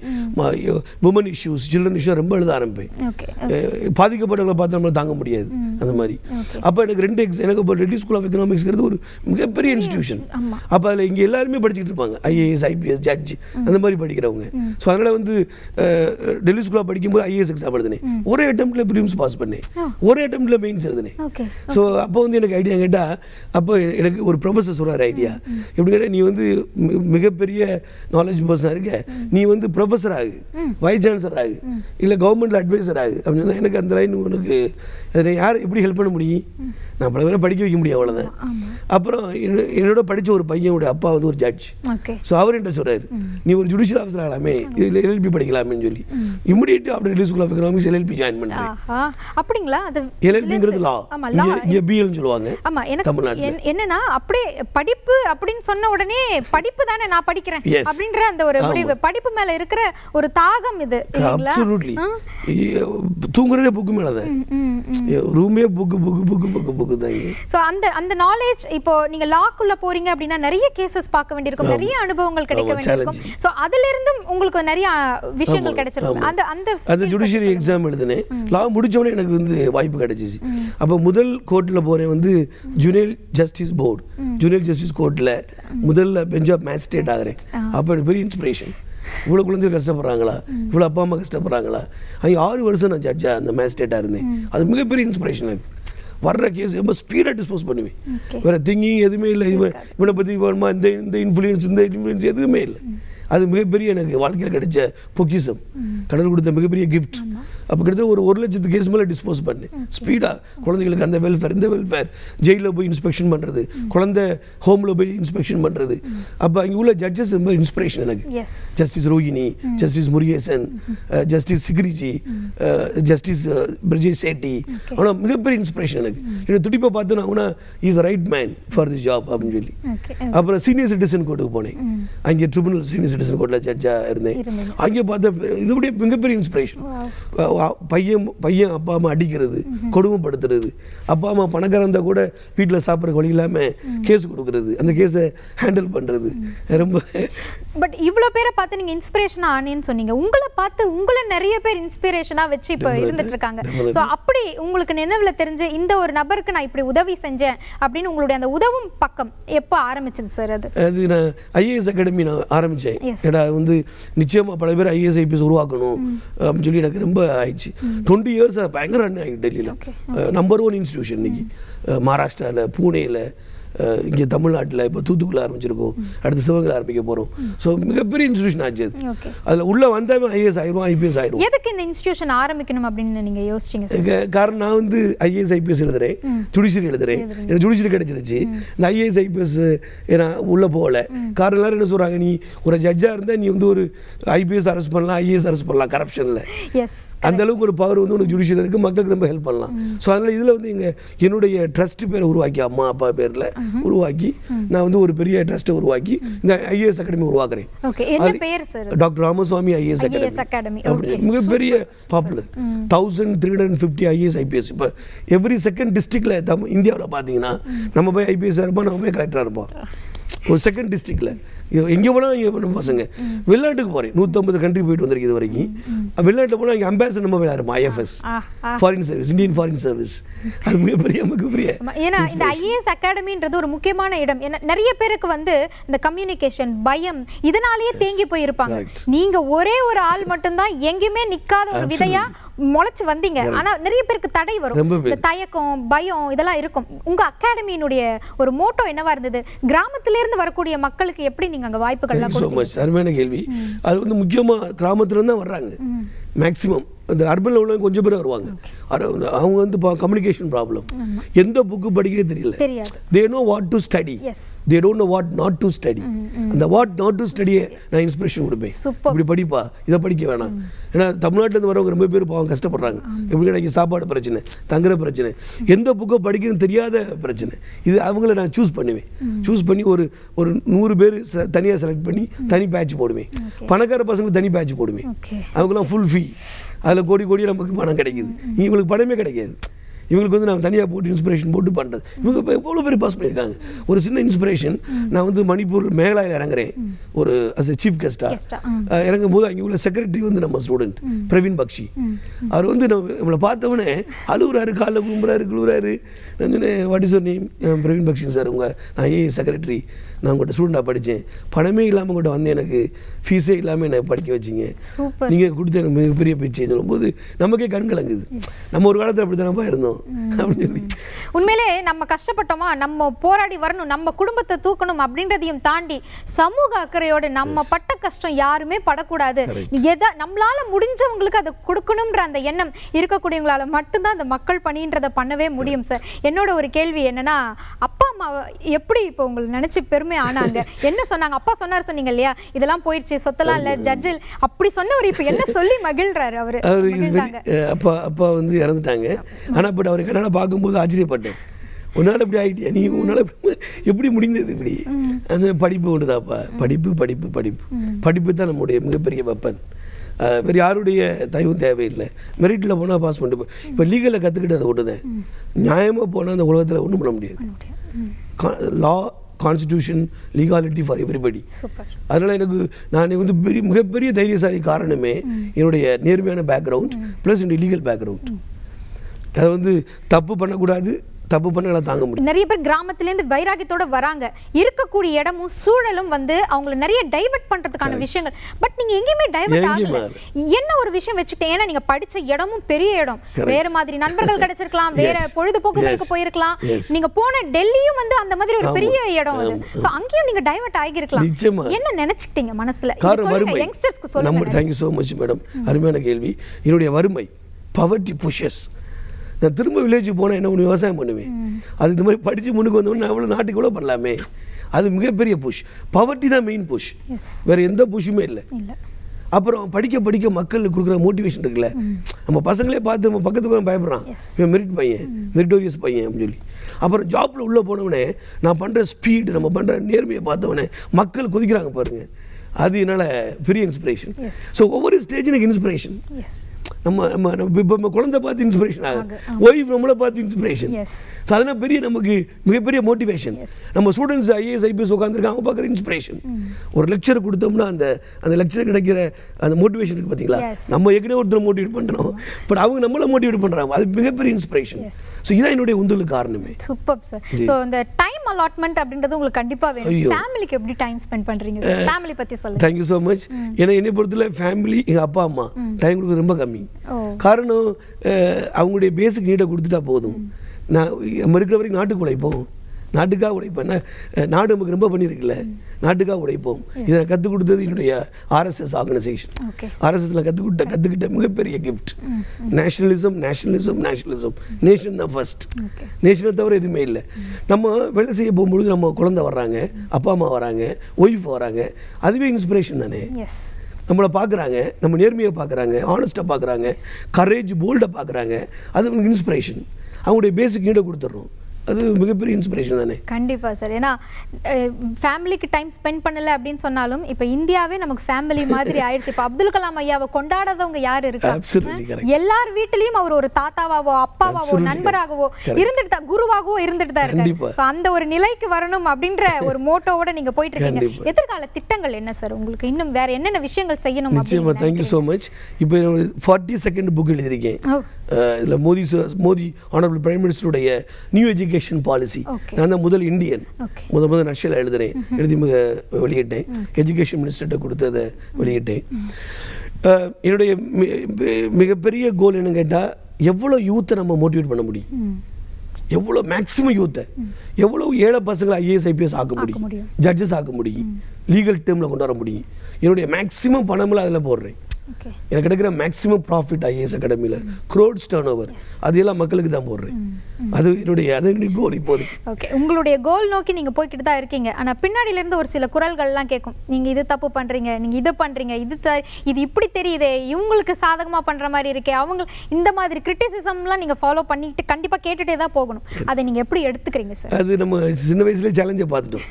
உமன் இஷ்யூஸ் சில்ட்ரன் இஷ்யூ ரொம்ப எழுத ஆரம்பிப்பேன் ஓகே அஹ் பாதிக்கப்பட்டவங்களை பார்த்து நம்மளால தாங்க முடியாது அந்த மாதிரி அப்போ எனக்கு ரெண்டு எக்ஸ் எனக்கு இப்போ ரெட்டி ஸ்கூல் ஆஃப் எக்கனாமிக்ஸ்ங்கிறது ஒரு மிகப்பெரிய இன்ஸ்டிடியூஷன் ஆமா. அப்போ அதில் இங்கே எல்லாருமே படிச்சுட்டு இருப்பாங்க ஐஏஎஸ் ஐபிஎஸ் ஜட்ஜ் அந்த மாதிரி படிக்கிறவங்க ஸோ அதனால் வந்து அஹ், டெல்லி ஸ்கூலில் படிக்கும்போது ஐஏஎஸ் எக்ஸாம் எழுதினேன் ஒரே அட்டம்ப்டில் ப்ரீம்ஸ் பாஸ் பண்ணேன் ஒரே அட்டம்ப்டில் மெயின்ஸ் எழுதினேன் ஓகே ஸோ அப்போ வந்து எனக்கு ஐடியா கேட்டால் அப்போ எனக்கு ஒரு ப்ரொஃபஸர் சொல்கிறார் ஐடியா எப்படி கேட்டால் நீ வந்து மி- மிகப்பெரிய நாலேஜ் பர்சனாக இருக்க நீ வந்து ப்ரொஃபஸர் ஆகு வைஸ் சான்சலர் ஆகு இல்லை கவர்மெண்ட்டில் அட்வைசர் ஆகு அப்படின்னா எனக்கு அந்த லைன் உனக்கு அதை யார் எப்படி ஹெல்ப் பண்ண முடியும் நான் பல பேரை படிக்க வைக்க முடியும் அவ்வளோதான் அப்புறம் என்ன- என்னோட படித்த ஒரு பையனோட அப்பா வந்து ஒரு ஜட்ஜ் ஓகே ஸோ அவர் என்ன சொல்றாரு நீ ஒரு ஜுடிஷியல் ஆஃபீஸர் ஆகலாமே இதில் எல்எல்பி படிக்கலாமேன்னு சொல்லி immediate after Delhi school of economics LLB join பண்ணுறேன் ஆஹா அப்படிங்களா அது எல்எல்பிங்கிறது லா ஆமா லா இங்கே இங்கே பிஎல்னு சொல்லுவாங்க ஆமா எனக்கு தமிழ்நாட்டுல. என்- என்னன்னா அப்படியே படிப்பு அப்படின்னு சொன்ன உடனே படிப்பு தானே நான் படிக்கிறேன் Yes. அப்படின்ற அந்த ஒரு முடிவு படிப்பு மேல இருக்கிற ஒரு தாகம் இது இல்லைங்களா அப்சல்யூட்லி ஆ? தூங்குறதே புக்கு மேலே தான் ம், ம். ரூமே book book book book book தான் இங்கே சோ அந்த அந்த நாலேஜ் இப்போ நீங்க லாக்குள்ள போறீங்க அப்படின்னா நிறைய கேசஸ் பார்க்க வேண்டியிருக்கும் நிறைய அனுபவங்கள் கிடைக்க ஆமா, வேண்டியிருக்கும் சோ அதுல இருந்தும் உங்களுக்கு நிறைய விஷயங்கள் ஆமா, கிடைச்சிருக்கும் ஆமா. அந்த அந்த அந்த ஜுடிஷியரி எக்ஸாம் எழுதினேன் லா முடிச்சவொடனே எனக்கு வந்து வாய்ப்பு கிடைச்சிச்சு அப்போ முதல் கோர்ட்டில் போகிறேன் வந்து juvenile justice board juvenile justice கோர்ட்டில் முதல்ல பெஞ்ச் ஆஃப் மேஜிஸ்ட்ரேட் ஆகிறேன் அப்போ எனக்கு பெரிய இன்ஸ்பிரேஷன் இவ்வளோ குழந்தைகள் கஷ்டப்படுறாங்களா இவ்வளோ அப்பா அம்மா கஷ்டப்படுறாங்களா அங்கே ஆறு வருஷம் நான் ஜட்ஜாக அந்த மேஜிஸ்ட்ரேட்டாக இருந்தேன் அது மிகப்பெரிய இன்ஸ்பிரேஷன் எனக்கு வர்ற கேஸ் ரொம்ப ஸ்பீடாக டிஸ்போஸ் பண்ணுவேன் Okay. வேற திங்கிங் எதுவுமே இல்லை இவன் இவனை பற்றி வேணுமா இந்த இந்த இன்ஃப்ளூயன்ஸ் இந்த இன்ஃப்ளூயன்ஸ் எதுவுமே இல்லை அது மிகப்பெரிய எனக்கு வாழ்க்கையில் கிடைச்ச பொக்கிஷம் கடவுள் கொடுத்த மிகப்பெரிய கிஃப்ட் அப்போ கிட்டத்தட்ட ஒரு ஒரு லட்சத்து கேஸ் மேலே டிஸ்போஸ் பண்ணேன் ஸ்பீடாக குழந்தைகளுக்கு அந்த வெல்ஃபேர் இந்த வெல்ஃபேர் ஜெயிலில் போய் இன்ஸ்பெக்ஷன் பண்ணுறது குழந்தை ஹோமில் போய் இன்ஸ்பெக்ஷன் பண்ணுறது அப்போ அங்கே உள்ள ஜட்ஜஸ் ரொம்ப இன்ஸ்பிரேஷன் எனக்கு yes justice Rohini justice Murugesan justice சிகிரிஜி ஜஸ்டிஸ் பிரிஜேஷ் சேட்டி அவனா மிகப்பெரிய இன்ஸ்பிரேஷன் எனக்கு என்னோட துடிப்பை பார்த்து நான் அவனா is right man for the job அப்படின்னு சொல்லி ஓகே அப்புறம் சீனியர் சிட்டிசன் கோர்ட்டுக்கு போனேன் அங்கே ட்ரிபுனல் சீனியர் சிட்டிசன் கோர்ட்டில் ஜட்ஜாக இருந்தேன் இருந்தீங்க. அங்கே பார்த்த இதுபடியே மிகப்பெரிய இன்ஸ்பிரேஷன் பையன் பையன் அப்பா அம்மா அடிக்கிறது கொடுமைப்படுத்துறது அப்பா அம்மா பணக்காரன் இருந்தால் கூட வீட்டில் சாப்பிட்ற வழி இல்லாமல் கேஸ் கொடுக்கறது அந்த கேஸை ஹேண்டில் பண்ணுறது ரொம்ப பட் இவ்ளோ பேரை பார்த்து நீங்க இன்ஸ்பிரேஷன் ஆனேன்னு சொன்னீங்க உங்களை பார்த்து உங்களை நிறைய பேர் இன்ஸ்பிரேஷனா வச்சு இப்போ Definitely, இருந்துட்டு இருக்காங்க definitely. சோ அப்படி உங்களுக்கு நினைவுல தெரிஞ்சு இந்த ஒரு நபருக்கு நான் இப்படி உதவி செஞ்சேன் அப்படின்னு உங்களுடைய அந்த உதவும் பக்கம் எப்போ ஆரம்பிச்சது சார் அது அது நான் ஐஏஎஸ் அகாடமி நான் ஆரம்பித்தேன் Yes. ஏடா வந்து நிச்சயமாக பல பேர் ஐஏஎஸ் ஐபிஎஸ் உருவாக்கணும் அப்படின்னு சொல்லி எனக்கு ரொம்ப ஆயிடுச்சு டுவெண்ட்டி இயர்ஸ் பயங்கர ரன் ஆகிட்டு டெல்லியில் Okay. நம்பர் ஒன் இன்ஸ்டியூஷன் இன்னைக்கு மகாராஷ்டிராவில் பூனேயில் இங்கே தமிழ்நாட்டில் இப்போ தூத்துக்குள்ள ஆரம்பிச்சிருக்கோம் அடுத்து சிவகங்கை ஆரம்பிக்க போகிறோம் ஸோ மிகப்பெரிய இன்ஸ்டியூஷன் ஆச்சு அது ஓகே அதில் உள்ளே வந்தாவே ஐஏஎஸ் ஆயிரும் ஐபிஎஸ் ஆயிரும் எதுக்கு இந்த இன்ஸ்டிடியூஷன் ஆரம்பிக்கணும் அப்படின்னு நீங்க யோசிச்சீங்க சார் க- காரணம் நான் வந்து ஐஏஎஸ் ஐபிஎஸ் எழுதுறேன் ஜுடிஷியரி எழுதுறேன் எனக்கு ஜுடிஷியரி கிடைச்சிருச்சு இந்த ஐஏஎஸ் ஐபிஎஸ் நான் உள்ளே போகல காரணம் எல்லாரும் என்ன சொல்கிறாங்க நீ ஒரு ஜட்ஜாக இருந்தால் நீ வந்து ஒரு ஐபிஎஸ் அரெஸ்ட் பண்ணலாம் ஐஏஎஸ் அரெஸ்ட் பண்ணலாம் கரப்ஷனில் எஸ் அந்த அளவுக்கு ஒரு பவர் வந்து உனக்கு ஜுடிஷியல் இருக்குது மக்களுக்கு ரொம்ப ஹெல்ப் பண்ணலாம் ஸோ அதனால் இதில் வந்து எங்கள் என்னுடைய ட்ரஸ்ட் பேரை உருவாக்கி அம்மா அப்பா பேரில் உருவாக்கி நான் வந்து ஒரு பெரிய ட்ரஸ்ட்டை உருவாக்கி இந்த ஐஏஎஸ் அகாடமி உருவாக்குறேன் ஓகே என்ன பேர் sir doctor Ramaswamy IAS IAS Academy. Academy Okay. மிகப்பெரிய popular thousand three hundred fifty IAS IPS இப்போ எவ்ரி செகண்ட் டிஸ்ட்ரிக்டில் தம் இந்தியாவில் பார்த்தீங்கன்னா நம்ம போய் ஐபிஎஸ் இருப்போம் நம்ம போய் கலெக்டராக இருப்போம் ஒரு செகண்ட் டிஸ்ட்ரிக்டில் எங்கே போனால் இங்கே நம்ம பசங்க வெளிநாட்டுக்கு போகிறேன் நூற்றம்பது கண்ட்ரி போயிட்டு வந்திருக்கு இது வரைக்கும் வெளிநாட்டில் போனால் இங்கே அம்பாசடர் நம்ம விளையாடுமா ஐஎஃப்எஸ் ஆ, ஆ. Foreign service Indian foreign service அது மிகப்பெரிய மிகப்பெரிய ஆமா, ஏன்னா இந்த ஐஏஎஸ் அகாடமின்றது ஒரு முக்கியமான இடம் ஏன்னா நிறைய பேருக்கு வந்து இந்த கம்யூனிகேஷன் பயம் இதனாலேயே தேங்கி போயிருப்பாங்க Correct. நீங்க ஒரே ஒரு ஆள் மட்டும்தான் எங்கேயுமே நிக்காத ஒரு விதையா முளைச்சு வந்தீங்க ஆனா நிறைய பேருக்கு தடை வரும் ரொம்ப பேர். இந்த தயக்கம் பயம் இதெல்லாம் இருக்கும் உங்க அகாடமியினுடைய ஒரு மோட்டோ என்னவா இருந்தது கிராமத்துல இருந்து வரக்கூடிய மக்களுக்கு எப்படி நீங்க அங்க வாய்ப்புகள்லாம் ஸோ மச் அருமையான கேள்வி அது வந்து முக்கியமாக கிராமத்துலேருந்து தான் வர்றாங்க மேக்ஸிமம் இந்த அர்பனில் உள்ளவங்க கொஞ்சம் பேர் வருவாங்க அர- அவங்க வந்து கம்யூனிகேஷன் ப்ராப்ளம் எந்த புக்கு படிக்கிறே தெரியல தெரியாது they know what to study yes they don't know what not to study அந்த வாட் நாட் டு ஸ்டடியை நான் இன்ஸ்பிரேஷன் கொடுப்பேன் Superb. இப்படி படிப்பா இதை படிக்க வேணாம் ஏன்னா தமிழ்நாட்டிலேருந்து வரவங்க ரொம்ப பேர் பாவம் கஷ்டப்படுறாங்க எப்படி கிடைக்கும் சாப்பாடு பிரச்சனை தங்குற பிரச்சனை எந்த புக்கை படிக்கணும்னு தெரியாத பிரச்சனை இது அவங்கள நான் சூஸ் பண்ணுவேன் சூஸ் பண்ணி ஒரு ஒரு நூறு பேர் தனியாக செலக்ட் பண்ணி தனி பேட்ச் போடுவேன் பணக்கார பசங்களுக்கு தனி பேட்ச் போடுவேன் ஓகே அவங்களாம் ஃபுல் ஃபீ அதில் கோடி கோடி நமக்கு பணம் கிடைக்குது இவங்களுக்கு பணமே கிடைக்காது இவங்களுக்கு வந்து நான் தனியாக போட்டு இன்ஸ்பிரேஷன் போட்டு பண்ணுறது இவங்க இப்போ எவ்வளோ பேர் பாஸ் பண்ணியிருக்காங்க ஒரு சின்ன இன்ஸ்பிரேஷன் நான் வந்து மணிப்பூர் மேகலாயில் இறங்குறேன் ஒரு அஸ் எ சீஃப் கெஸ்ட்டாக Guest ஆ, இறங்கும் போது அங்கே உள்ள செக்ரட்டரி வந்து நம்ம ஸ்டூடெண்ட் பிரவீன் பக்ஷி அவர் வந்து நம்ம நம்மளை பார்த்தவொடனே அழுகுறாரு காலைல கும்புறாரு குழுவுறாரு நான் சொன்னேன் what is name Praveen Bakshi sir உங்கள் நான் ஏ செக்ரட்டரி நான் உங்கள்கிட்ட ஸ்டூடெண்டாக படித்தேன் பணமே இல்லாமல் உங்கள்கிட்ட வந்து எனக்கு ஃபீஸே இல்லாமல் என்னை படிக்க வச்சிங்க சூப்பர் நீங்கள் கொடுத்த எனக்கு மிகப்பெரிய பேச்சு சொல்லும்போது நமக்கே கண் கலங்குது நம்ம ஒரு காலத்தில் அப்படி தானப்பா இருந்தோம் அப்படின்னு சொல்லி உண்மையிலே நம்ம கஷ்டப்பட்டோமா நம்ம போராடி வரணும் நம்ம குடும்பத்தை தூக்கணும் அப்படின்றதையும் தாண்டி சமூக அக்கறையோடு நம்ம பட்ட கஷ்டம் யாருமே படக்கூடாது நீ எதை நம்மளால முடிஞ்சவங்களுக்கு அதை கொடுக்கணும்ன்ற அந்த எண்ணம் இருக்கக்கூடியவங்களால மட்டும்தான் அந்த மக்கள் பணின்றதை பண்ணவே முடியும் சார் என்னோட ஒரு கேள்வி என்னன்னா அப்பா அம்மா எப்படி இப்போ உங்களுக்கு நினைச்சு பெருமை ஆனாங்க என்ன சொன்னாங்க அப்பா சொன்னார் சொன்னீங்க இல்லையா இதெல்லாம் போயிடுச்சு சொத்தெல்லாம் இல்ல ஜட்ஜில் அப்படி சொன்னவர் இப்போ என்ன சொல்லி மகிழ்றாரு அவரு அவர் இஸ் வெரி மகிழ்ந்தாங்க. அப்பா அப்பா வந்து இறந்துட்டாங்க ஆனால் பட் அவர் கண்ணால் பார்க்கும்போது ஆச்சரியப்பட்டேன் உன்னால் இப்படி ஆகிட்டியா நீ உன்னால் எப்படி முடிந்தது இப்படி அந்த படிப்பு ஒன்று தான்ப்பா படிப்பு படிப்பு படிப்பு படிப்பு தான் நம்முடைய மிகப்பெரிய வெப்பன் வேறு யாருடைய தயவும் தேவையில்லை மெரிட்டில் போனால் பாஸ் பண்ணிட்டு போ இப்போ லீகலில் கற்றுக்கிட்டு அதை ஒன்று தான் நியாயமாக போனால் அந்த உலகத்தில் ஒன்றும் பண்ண முடியாது law constitution legality for everybody super அதனால் எனக்கு நான் வந்து பெரிய மிகப்பெரிய தைரியசாலி காரணமே என்னுடைய நேர்மையான பேக்ரவுண்ட் ப்ளஸ் என்னுடைய லீகல் பேக்ரவுண்ட் அதை வந்து தப்பு பண்ணக்கூடாது தப்பு பண்ணலாம் தாங்க முடியும் நிறைய பேர் கிராமத்திலேருந்து வைராகியத்தோட வராங்க இருக்கக்கூடிய இடமும் சூழலும் வந்து அவங்கள நிறைய டைவர்ட் பண்றதுக்கான விஷயங்கள் பட் நீங்க எங்கேயுமே டைவர்ட் எங்கேயும் ஆகல என்ன ஒரு விஷயம் வச்சுக்கிட்டேன் ஏன்னா நீங்க படிச்ச இடமும் பெரிய இடம் Correct. வேற மாதிரி நண்பர்கள் கிடைச்சிருக்கலாம் வேற Yes. பொழுதுபோக்குகளுக்கு Yes. போயிருக்கலாம் Yes. நீங்க போன டெல்லியும் வந்து அந்த மாதிரி ஒரு ஆமா. பெரிய இடம் அது ஆமா. சோ அங்கேயும் நீங்க டைவர்ட் ஆகியிருக்கலாம் நிச்சயமா. என்ன நினைச்சுக்கிட்டீங்க மனசுல இது காரணம் சொல்லுங்க வறுமை யங்ஸ்டர்ஸ்க்கு நம்ம சொல்லுங்க தேங்க்யூ ஸோ மச் மேடம் அருமையான கேள்வி என்னுடைய வறுமை பவர்ட்டி புஷஸ் நான் திரும்ப வில்லேஜுக்கு போனால் என்ன ஒன்று விவசாயம் பண்ணுவேன் அது இந்த மாதிரி படித்து முன்னுக்கு வந்தோடனே நான் அவ்வளோ நாட்டுக்கு கூட பண்ணலாமே அது மிகப்பெரிய புஷ் பவர்ட்டி தான் மெயின் புஷ் எஸ் வேறு எந்த புஷ்ஷுமே இல்லை இல்ல அப்புறம் படிக்க படிக்க மக்களுக்கு கொடுக்குற மோட்டிவேஷன் இருக்குல்ல நம்ம பசங்களே பார்த்து நம்ம பக்கத்துக்கு வந்து பயப்படுறான் Yes. இவன் மெரிட் பையன் மெரிட்டோரியஸ் பையன் அப்படின்னு சொல்லி அப்புறம் ஜாப்பில் உள்ளே போனவனே நான் பண்ணுற ஸ்பீடு நம்ம பண்ணுற நேர்மையை பார்த்தவனே மக்கள் குதிக்கிறாங்க பாருங்க அது என்னால் பெரிய இன்ஸ்பிரேஷன் Yes. ஸோ ஒவ்வொரு ஸ்டேஜ் எனக்கு இன்ஸ்பிரேஷன் எஸ் நம்ம நம்ம நம்ம இப்போ நம்ம குழந்தை பார்த்து இன்ஸ்பிரேஷன் ஆகும் ஆகு, ஒய்ஃப் நம்மளை பார்த்து இன்ஸ்பிரேஷன் எஸ் ஸோ அதெல்லாம் பெரிய நமக்கு மிகப்பெரிய மோட்டிவேஷன் Yes. நம்ம ஸ்டூடெண்ட்ஸ் ஐஏஎஸ் ஐபிஎஸ் உட்காந்துருக்காங்க அவங்க பார்க்குற இன்ஸ்பிரேஷன் ஒரு லெக்சர் கொடுத்தோம்னா அந்த அந்த லெக்சர் கிடைக்கிற அந்த மோட்டிவேஷன் இருக்கு பார்த்தீங்களா Yes. நம்ம ஏற்கனவே ஒருத்தர் மோட்டிவேட் பண்ணுறோம் பட் அவங்க நம்மளை மோட்டிவேட் பண்ணுறாங்க அது மிகப்பெரிய இன்ஸ்பிரேஷன் Yes. ஸோ இதான் என்னுடைய உந்துதலுக்கு காரணமே சூப்பர் சார் ஜி. சோ இந்த டைம் அலாட்மெண்ட் அப்படின்றது உங்களுக்கு கண்டிப்பா வேணும் ஐயோ. ஃபேமிலிக்கு எப்படி டைம் ஸ்பெண்ட் பண்றீங்க ஃபேமிலி பத்தி சொல்லுங்க தேங்க்யூ ஸோ மச் ஏன்னா என்னை பொறுத்தல ஃபேமிலி எங்கள் அப்பா அம்மா டைம் கொடுக்குறது ரொம்ப கம்மி ஓ காரணம் அஹ், அவங்களுடைய பேசிக் நீடை கொடுத்துட்டா போதும் நான் நம்ம இருக்கிற வரைக்கும் நாட்டுக்கு உழைப்போம் நாட்டுக்காக உழைப்பேன் நான், அஹ், நாடு நமக்கு ரொம்ப பண்ணியிருக்குல்ல நாட்டுக்காக உழைப்போம் இதை கற்றுக் கொடுத்தது என்னுடைய ஆர்எஸ்எஸ் ஆர்கனைசேஷன் ஓகே ஆர்எஸ்எஸ்ல கற்றுக்கிட்ட கற்றுக்கிட்ட மிகப்பெரிய gift nationalism nationalism nationalism nation தான் ஃபர்ஸ்ட் ஓகே நேஷனை தவிர எதுவுமே இல்லை நம்ம வேலை செய்ய போகும்பொழுது நம்ம குழந்தை வர்றாங்க அப்பா அம்மா வராங்க ஒய்ஃப் வராங்க அதுவே இன்ஸ்பிரேஷன் தானே எஸ் நம்மளை பார்க்குறாங்க நம்ம நேர்மையை பார்க்குறாங்க ஆனஸ்ட்டாக பார்க்குறாங்க கரேஜ் போல்டை பார்க்குறாங்க அது உங்களுக்கு இன்ஸ்பிரேஷன் அவங்களுடைய பேசிக் நீடை கொடுத்துட்றோம் அது மிகப்பெரிய இன்ஸ்பிரேஷன் தானே கண்டிப்பா சார் ஏன்னா ஃபேமிலிக்கு டைம் ஸ்பெண்ட் பண்ணல அப்படின்னு சொன்னாலும் இப்போ இந்தியாவே நமக்கு ஃபேமிலி மாதிரி ஆயிடுச்சு இப்போ அப்துல் கலாம் ஐயாவை கொண்டாடாதவங்க யார் இருக்கா Absolutely correct. எல்லார் வீட்லயும் அவர் ஒரு தாத்தாவாவோ அப்பாவாவோ Absolutely நண்பராகவோ correct. இருந்துட்டு தான் குருவாகவோ இருந்துட்டு தான் கண்டிப்பா. இருக்காரு So, அந்த ஒரு நிலைக்கு வரணும் அப்படின்ற ஒரு மோட்டோவோட நீங்க போயிட்டு இருக்கீங்க கண்டிப்பா. எதிர்கால திட்டங்கள் என்ன சார் உங்களுக்கு இன்னும் வேற என்னென்ன விஷயங்கள் செய்யணும் நிச்சயமா அப்படின்னு தேங்க்யூ ஸோ மச் இப்போ ஃபார்ட்டி செகண்ட் புக் எழுதியிருக்கேன் ஓ. அஹ் இதுல மோடி சு- மோடி ஆனரபிள் பிரைம் மினிஸ்டருடைய நியூ எஜுகேஷன் பாலிசி Okay. நான் தான் முதல் இந்தியன் Okay. முத முதல் ரஷ்யாவில் எழுதுறேன் எழுதி மிக வெளியிட்டேன் எஜுகேஷன் மினிஸ்டர்கிட்ட கொடுத்ததை வெளியிட்டேன் அஹ் என்னுடைய மி- மி- மிகப்பெரிய கோல் என்னன்னு கேட்டால் எவ்வளோ யூத்தை நம்ம மோட்டிவேட் பண்ண முடியும் எவ்வளோ மேக்ஸிமம் யூத்தை எவ்வளோ ஏழை பசங்களை ஐஏஎஸ் ஐபிஎஸ் ஆக்க முடியும் முடியும். ஜட்ஜஸ் ஆக்க முடியும் லீகல் டேர்மில் கொண்டு வர முடியும் என்னுடைய மேக்ஸிமம் பணமெல்லாம் அதில் போடுறேன் ஓகே எனக்கு கிடைக்கிற மேக்ஸிமம் ப்ராஃபிட் ஐஏஎஸ் அகாடமியில் க்ரோட்ஸ் டர்ன் ஓவர் அது எல்லாம் மக்களுக்கு தான் போடுறேன் அது என்னுடைய அது என்னுடைய கோல் இப்போதைக்கு ஓகே உங்களுடைய கோல் நோக்கி நீங்க போய்கிட்டு தான் இருக்கீங்க ஆனா பின்னாடில இருந்து ஒரு சில குரல்கள்லாம் கேட்கும் நீங்க இது தப்பு பண்றீங்க நீங்க இது பண்றீங்க இது த இது இப்படி தெரியுதே இவங்களுக்கு சாதகமா பண்ற மாதிரி இருக்கே அவங்க இந்த மாதிரி கிரிட்டிசிசம்லாம் நீங்க ஃபாலோ பண்ணிட்டு கண்டிப்பா கேட்டுட்டே தான் போகணும் அதை நீங்க எப்படி எடுத்துக்கிறீங்க சார் அது நம்ம சின்ன வயசுல சேலஞ்சை பார்த்துட்டோம்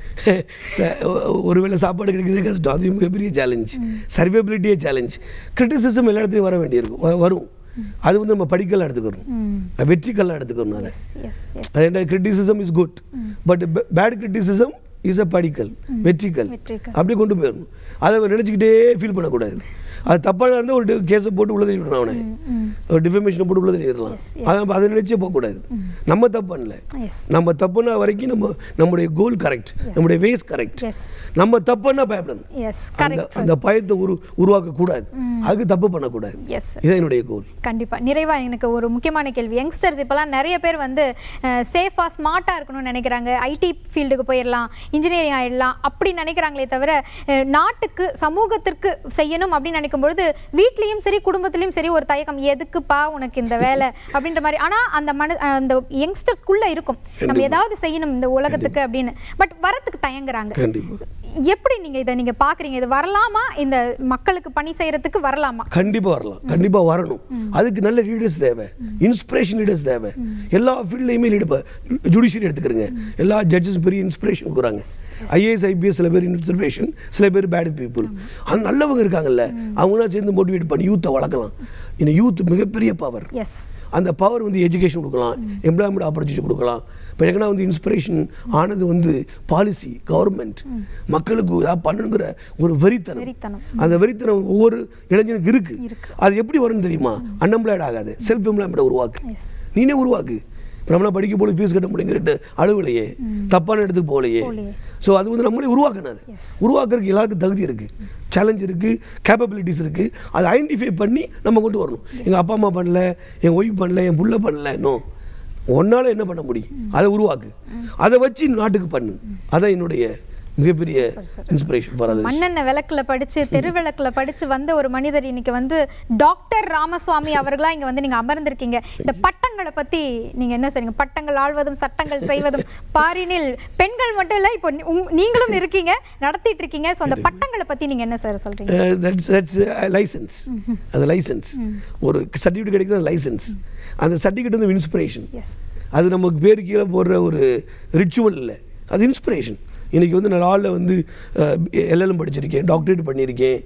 ச- ஒ- ஒருவேளை சாப்பாடு கிடைக்கிறதே கஷ்டம் அது மிகப்பெரிய சேலஞ்ச் சர்வேபிலிட்டியே சேலஞ்ச் கிரிட்டிசிசம் எல்லா இடத்துலையும் வர வேண்டியிருக்கும் வ- வரும் அது வந்து நம்ம படிக்கல்லாம் எடுத்துக்கணும் வெற்றிக்கல்லாம் எடுத்துக்கணும் அதை எஸ் எஸ் அது criticism is good but bad criticism is அ படிக்கல் வெற்றிக்கல் வெற்றிக்கல். அப்படியே கொண்டு போயிடணும் அதை நினச்சிக்கிட்டே ஃபீல் பண்ணக்கூடாது அது தப்பாக இருந்தால் ஒரு கேஸை போட்டு உள்ள தள்ளிவிடணும் அவனை ஒரு டிஃபமேஷனை போட்டு உள்ள தள்ளிடலாம் Yes, அதை அதை நினச்சே போகக்கூடாது நம்ம தப்பு பண்ணல எஸ் நம்ம தப்புனா வரைக்கும் நம்ம நம்முடைய கோல் கரெக்ட் நம்முடைய வேஸ் கரெக்ட் எஸ் நம்ம தப்புன்னா பயப்படணும் எஸ் அந்த கரெக்ட் அந்த பயத்தை உரு உருவாக்க கூடாது அதுக்கு தப்பு பண்ணக்கூடாது எஸ் இதான் என்னுடைய கோல் கண்டிப்பா நிறைவா எனக்கு ஒரு முக்கியமான கேள்வி யங்ஸ்டர்ஸ் இப்போலாம் நிறைய பேர் வந்து சேஃபாக ஸ்மார்ட்டாக இருக்கணும்னு நினைக்கிறாங்க ஐடி ஃபீல்டுக்கு போயிடலாம் இன்ஜினியரிங் ஆயிடலாம் அப்படி நினைக்கிறாங்களே தவிர அஹ், நாட்டுக்கு சமூகத்திற்கு செய்யணும் அப்படின்னு நினைக்கும் பொழுது வீட்லேயும் சரி குடும்பத்திலையும் சரி ஒரு தயக்கம் எதுக்குப்பா உனக்கு இந்த வேலை அப்படின்ற மாதிரி ஆனா அந்த மன அந்த யங்ஸ்டர்ஸ்குள்ள இருக்கும் நம்ம கண்டிப்பா. ஏதாவது செய்யணும் இந்த உலகத்துக்கு அப்படின்னு பட் வரத்துக்கு தயங்குறாங்க கண்டிப்பாக எப்படி நீங்க இதை நீங்க பாக்குறீங்க இது வரலாமா இந்த மக்களுக்கு பணி செய்யறதுக்கு வரலாமா கண்டிப்பா வரலாம் கண்டிப்பா வரணும் அதுக்கு நல்ல லீடர்ஸ் தேவை இன்ஸ்பிரேஷன் லீடர்ஸ் தேவை எல்லா ஃபீல்ட்லையுமே லீடர் ஜுடிஷியரி எடுத்துக்கிறங்க எல்லா ஜட்ஜஸ் பெரிய இன்ஸ்பிரேஷன் கொடுக்குறாங்க ஐஏஎஸ் ஐபிஎஸ் சில பேர் இன்ஸ்பிரேஷன் சில பேர் பேட் பீப்புள் அது நல்லவங்க இருக்காங்கல்ல அவங்களாம் சேர்ந்து மோட்டிவேட் பண்ணி யூத்தை வளர்க்கலாம் இந்த யூத் மிகப்பெரிய பவர் எஸ் அந்த பவர் வந்து எஜுகேஷன் கொடுக்கலாம் எம்ப்ளாய்மெண்ட் ஆப்பர்ச்சுனிட்டி கொடுக்கலாம் இப்போ எனக்குன்னா வந்து இன்ஸ்பிரேஷன் ஆனது வந்து பாலிசி கவர்மெண்ட் மக்களுக்கு ஏதாவது பண்ணணுங்கிற ஒரு வெறித்தனம் வெறித்தனம். அந்த வெறித்தனம் ஒவ்வொரு இளைஞனுக்கு இருக்கு இருக்கு. அது எப்படி வரும்னு தெரியுமா அன்எம்ப்ளாய்ட் ஆகாது செல்ஃப் எம்ப்ளாய்மெண்ட் உருவாக்கு எஸ் நீனே உருவாக்கு இப்போ நம்மளாம் படிக்க போல ஃபீஸ் கட்ட முடியுங்கிட்டு அழுவலையே தப்பான இடத்துக்கு போகலையே போகலையே. ஸோ அது வந்து நம்மளே உருவாக்கணும் அது உருவாக்குறதுக்கு எல்லாருக்கும் தகுதி இருக்குது சேலஞ்ச் இருக்குது கேப்பபிலிட்டிஸ் இருக்குது அதை ஐடென்டிஃபை பண்ணி நம்ம கொண்டு வரணும் எங்கள் அப்பா அம்மா பண்ணல என் ஒய்ஃப் பண்ணல என் புள்ள பண்ணல இன்னும் ஒன்னால என்ன பண்ண முடியும் அதை உருவாக்கு அதை வச்சு நாட்டுக்கு பண்ணு அதான் என்னுடைய மிகப்பெரிய இன்ஸ்பிரேஷன் ஃபார் அதர்ஸ் மண்ணெண்ண விளக்குல படிச்சு தெரு விளக்குல படிச்சு வந்த ஒரு மனிதர் இன்னைக்கு வந்து டாக்டர் ராமசுவாமி அவர்களா இங்க வந்து நீங்க அமர்ந்திருக்கீங்க இந்த பட்டங்களை பத்தி நீங்க என்ன செய்றீங்க பட்டங்கள் ஆழ்வதும் சட்டங்கள் செய்வதும் பாரினில் பெண்கள் மட்டும் இல்ல இப்போ நீ- உங்க- நீங்களும் இருக்கீங்க நடத்திட்டு இருக்கீங்க ஸோ அந்த பட்டங்களை பத்தி நீங்க என்ன சார் சொல்றீங்க தட்ஸ் தட்ஸ் லைசன்ஸ் அது லைசன்ஸ் ஒரு சர்டிஃபிகேட் கிடைக்கிறது லைசன்ஸ் அந்த சர்டிஃபிகேட் வந்து இன்ஸ்பிரேஷன் எஸ் அது நமக்கு பேர் கீழே போடுற ஒரு ரிச்சுவல் இல்லை அது இன்ஸ்பிரேஷன் இன்றைக்கி வந்து நான் லாவில் வந்து எல்எல்எம் படிச்சிருக்கேன் டாக்டரேட் பண்ணியிருக்கேன்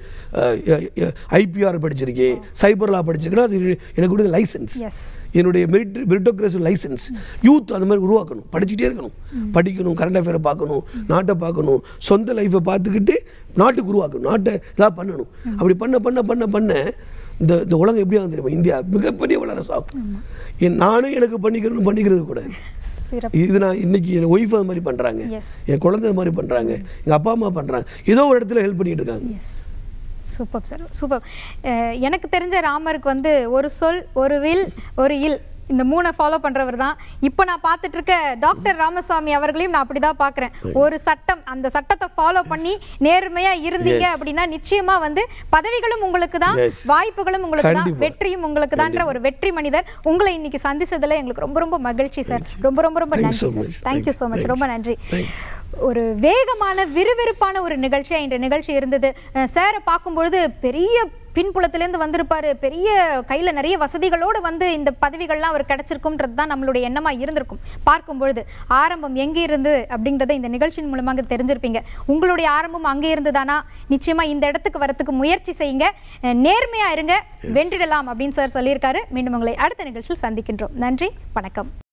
ஐபிஆர் படிச்சிருக்கேன் சைபர் லா படிச்சிருக்கேன் அது எனக்கு கூட லைசன்ஸ் எஸ் என்னுடைய மெரிட் மெரிட்டோக்ரஸி லைசன்ஸ் யூத் அந்த மாதிரி உருவாக்கணும் படிச்சுட்டே இருக்கணும் படிக்கணும் கரண்ட் அஃபேரை பார்க்கணும் நாட்டை பார்க்கணும் சொந்த லைஃப்பை பார்த்துக்கிட்டு நாட்டுக்கு உருவாக்கணும் நாட்டை இதாக பண்ணணும் அப்படி பண்ண பண்ண பண்ண பண்ண இந்த இந்த உலகம் எப்படி ஆகும் தெரியுமா இந்தியா மிகப்பெரிய வளரசு ஆகும் என் நானும் எனக்கு பண்ணிக்கிறேன்னு பண்ணிக்கிறது கூட சிறப்பு இது நான் இன்னைக்கு என் ஒய்ஃப் அது மாதிரி பண்ணுறாங்க எஸ் என் குழந்தை அது மாதிரி பண்ணுறாங்க எங்கள் அப்பா அம்மா பண்ணுறாங்க ஏதோ ஒரு இடத்துல ஹெல்ப் பண்ணிட்டு இருக்காங்க எஸ் சூப்பர் சார் சூப்பர் எனக்கு தெரிஞ்ச ராமருக்கு வந்து ஒரு சொல் ஒரு வில் ஒரு இல் இந்த மூணை ஃபாலோ பண்றவர் தான் இப்போ நான் பார்த்துட்டு இருக்க டாக்டர் ராமசாமி அவர்களையும் நான் அப்படிதான் பார்க்குறேன் ஒரு சட்டம் அந்த சட்டத்தை ஃபாலோ பண்ணி நேர்மையா இருந்தீங்க Yes. அப்படின்னா நிச்சயமா வந்து பதவிகளும் உங்களுக்கு தான் Yes. வாய்ப்புகளும் உங்களுக்கு தான் கண்டிப்பா. வெற்றியும் உங்களுக்கு தான்ற ஒரு வெற்றி மனிதர் உங்களை இன்னைக்கு சந்திச்சதுல எங்களுக்கு ரொம்ப ரொம்ப மகிழ்ச்சி சார் ரொம்ப ரொம்ப ரொம்ப Thank you நன்றி so sir much. Thank you so much Thanks. ரொம்ப நன்றி Thanks. ஒரு வேகமான விறுவிறுப்பான ஒரு நிகழ்ச்சியா இந்த நிகழ்ச்சி இருந்தது சாரை பார்க்கும்பொழுது பெரிய பின்புலத்திலேருந்து வந்திருப்பாரு பெரிய கையில நிறைய வசதிகளோடு வந்து இந்த பதவிகள்லாம் அவர் கிடைச்சிருக்கும்ன்றது தான் நம்மளுடைய எண்ணமா இருந்திருக்கும் பார்க்கும் பொழுது ஆரம்பம் எங்கே இருந்து அப்படின்றத இந்த நிகழ்ச்சியின் மூலமாக தெரிஞ்சிருப்பீங்க உங்களுடைய ஆரம்பம் அங்கே இருந்துதானா நிச்சயமா இந்த இடத்துக்கு வரத்துக்கு முயற்சி செய்யுங்க அஹ் நேர்மையா இருங்க வென்றிடலாம் அப்படின்னு சார் சொல்லியிருக்காரு மீண்டும் உங்களை அடுத்த நிகழ்ச்சியில் சந்திக்கின்றோம் நன்றி வணக்கம்